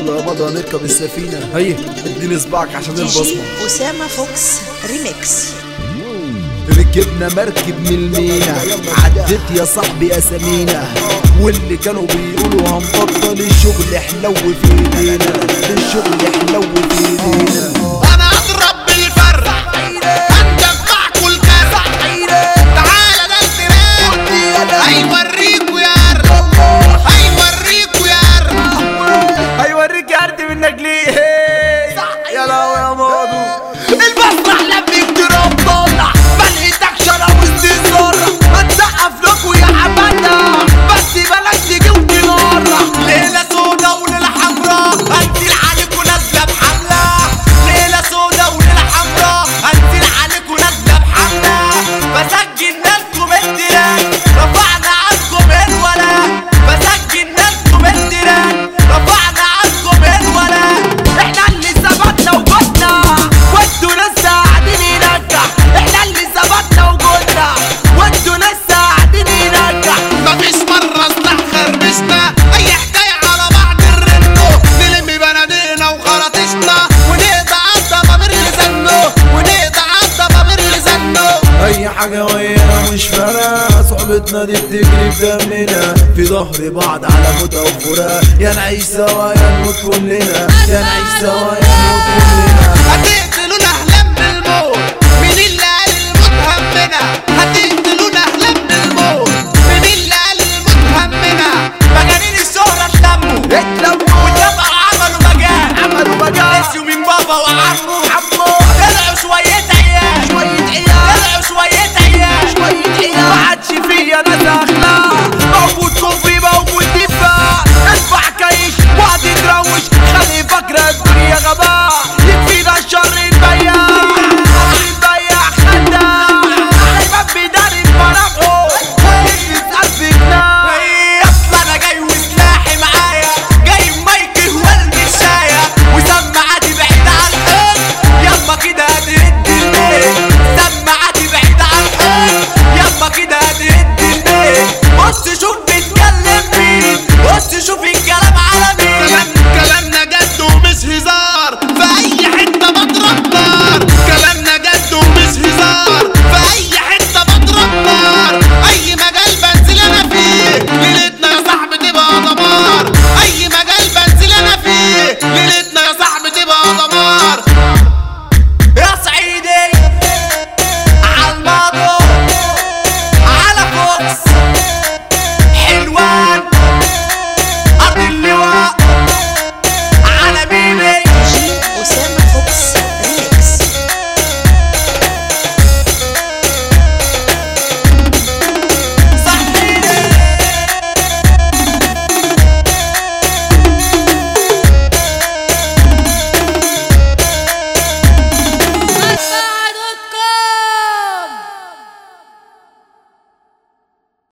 يلا يا مضى نركب السفينة هي اديني صباعك عشان دي جي البصمة أسامة فوكس ريميكس ركبنا مركب من المينا عدت يا صاحبي اسامينا واللي كانوا بيقولوا هنبطل الشغل حلو في ايدينا الشغل حلو في ايدينا انا اضرب بالفر هندفع كل كر تعالى ده التراب هيوريكوا يا رب هيوريكوا يا رب هيوريك يا ارض منك ليه يا لهوي يا ماضو المسرح لما اضرب طلع بلقيتك شرب واستثارة هتسقف لكوا يا حبانا بس بلاش تيجي وتنارة ليلة سودا وليلة حمرا هنزل عليكوا نازلة بحملة ليلة سودا وليلة حمرا هنزل عليكوا نازلة بحملة بسجل ناسكم التراك رفعنا عنكم الولا بسجل ناسكم التراك رفعنا عنكم الولا احنا اللي ثبتنا وجودنا وانتوا لسه قاعدين ينجح احنا اللي ثبتنا وجودنا وانتوا لسه قاعدين ينجح مفيش مرة استخر بشنا اي حكاية على بعض الرنو نلم بنادينا وخرطشنا ونقطع الضبابير اللي زنو ونقطع الضبابير اللي زنو اي حاجة ويانا مش فارقة صحبتنا دي بتجري في دمنا في ظهر بعض على موت او فراق يا نعيش سوا يا نموت كلنا يا نعيش سوا يا